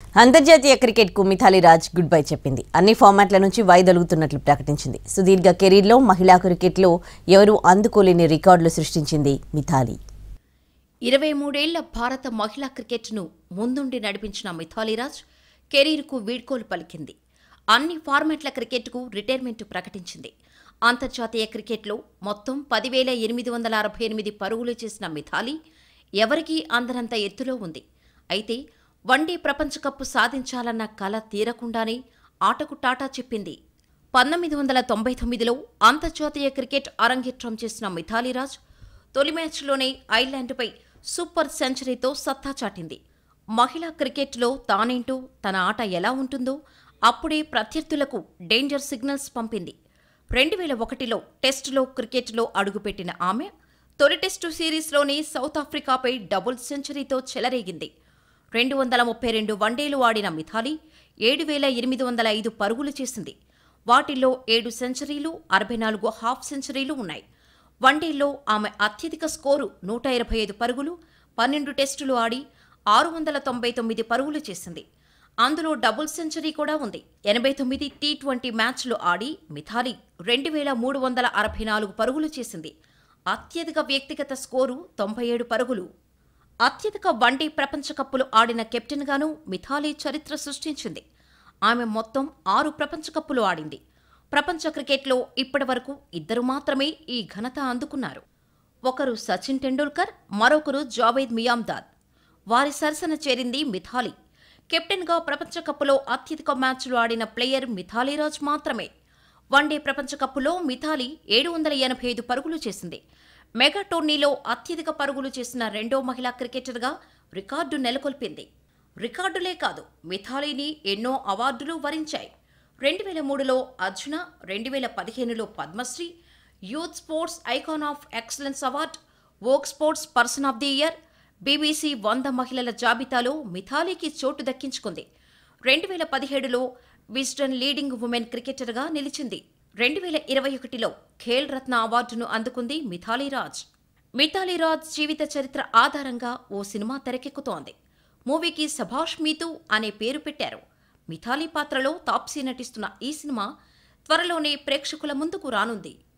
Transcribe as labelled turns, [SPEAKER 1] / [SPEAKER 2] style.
[SPEAKER 1] అంతర్జాతీయ క్రికెట్కు Mithali Raj good bye చెప్పింది అన్ని ఫార్మాట్ల నుంచి వైదొలుగుతున్నట్లు ప్రకటించింది సుదీర్ఘ కెరీర్లో మహిళా క్రికెట్లో ఎవరూ అందుకోలేని రికార్డులు సృష్టించింది మిథాలీ
[SPEAKER 2] ఇరవై మూడేళ్ల భారత మహిళా క్రికెట్ను ముందుండి నడిపించిన మిథాలీరాజ్ కెరీర్కు వీడ్కోలు పలికింది అన్ని ఫార్మాట్ల క్రికెట్కు రిటైర్మెంట్ ప్రకటించింది అంతర్జాతీయ క్రికెట్లో మొత్తం పదివేల ఎనిమిది వందల అరవై ఎనిమిది పరుగులు చేసిన మిథాలీ ఎవరికీ అందనంత ఎత్తులో ఉంది అయితే వన్డే ప్రపంచ కప్ సాధించాలన్న కల తీరకుండానే ఆటకు టాటా చెప్పింది పంతొమ్మిది వందల తొంభై తొమ్మిదిలో అంతర్జాతీయ క్రికెట్ అరంగేట్రం చేసిన మిథాలీరాజ్ తొలి మ్యాచ్లోనే ఐర్లాండ్పై సూపర్ సెంచరీతో సత్తా చాటింది మహిళా క్రికెట్లో తానేంటో తన ఆట ఎలా ఉంటుందో అప్పుడే ప్రత్యర్థులకు డేంజర్ సిగ్నల్స్ పంపింది రెండు వేల ఒకటిలో టెస్టులో క్రికెట్లో అడుగుపెట్టిన ఆమె తొలి టెస్టు సిరీస్లోనే సౌత్ ఆఫ్రికాపై డబుల్ సెంచరీతో చెలరేగింది రెండు వందల ముప్పై రెండు వన్డేలు ఆడిన మిథాలీ ఏడు వేల ఎనిమిది వందల ఐదు పరుగులు చేసింది వాటిల్లో ఏడు సెంచరీలు అరవై నాలుగు హాఫ్ సెంచరీలు ఉన్నాయి వన్డేల్లో ఆమె అత్యధిక స్కోరు నూట ఇరవై ఐదు పరుగులు పన్నెండు టెస్టులు ఆడి ఆరు వందల తొంభై తొమ్మిది పరుగులు చేసింది అందులో డబుల్ సెంచరీ కూడా ఉంది ఎనభై తొమ్మిది టీ ట్వంటీ మ్యాచ్లు ఆడి మిథాలీ రెండు వేల మూడు వందల అరవై నాలుగు పరుగులు చేసింది అత్యధిక వ్యక్తిగత స్కోరు తొంభై ఏడు పరుగులు అత్యధిక వన్డే ప్రపంచ కప్పులు ఆడిన కెప్టెన్గాను మిథాలీ చరిత్ర సృష్టించింది ఆమె మొత్తం ఆరు ప్రపంచ కప్పులు ఆడింది ప్రపంచ క్రికెట్లో ఇప్పటివరకు ఇద్దరు మాత్రమే ఈ ఘనత అందుకున్నారు ఒకరు సచిన్ టెండూల్కర్ మరొకరు జావేద్ మియాందాద్ వారి సరసన చేరింది మిథాలీ కెప్టెన్గా ప్రపంచ కప్పులో అత్యధిక మ్యాచ్లు ఆడిన ప్లేయర్ మిథాలీరాజ్ మాత్రమే వన్డే ప్రపంచ కప్పులో మిథాలీ ఏడు వందల ఎనభై ఐదు పరుగులు చేసింది మెగా టోర్నీలో అత్యధిక పరుగులు చేసిన రెండో మహిళా క్రికెటర్గా రికార్డు నెలకొల్పింది రికార్డులే కాదు మిథాలీని ఎన్నో అవార్డులు వరించాయి రెండు వేల మూడులో అర్జున రెండు వేల పదిహేనులో Padmashri youth sports icon of excellence award Vogue sports person of the year BBC వంద మహిళల జాబితాలో మిథాలీకి చోటు దక్కించుకుంది రెండు వేల పదిహేడులో విజ్డన్ లీడింగ్ ఉమెన్ క్రికెటర్గా నిలిచింది రెండు వేల ఇరవై ఒకటిలో ఖేల్ రత్న అవార్డును అందుకుంది మిథాలీ రాజ్ మిథాలీ రాజ్ జీవిత చరిత్ర ఆధారంగా ఓ సినిమా తెరకెక్కుతోంది మూవీకి సభాష్ మీతూ అనే పేరు పెట్టారు మిథాలీ పాత్రలో తాప్సీ నటిస్తున్న ఈ సినిమా త్వరలోనే ప్రేక్షకుల ముందుకు రానుంది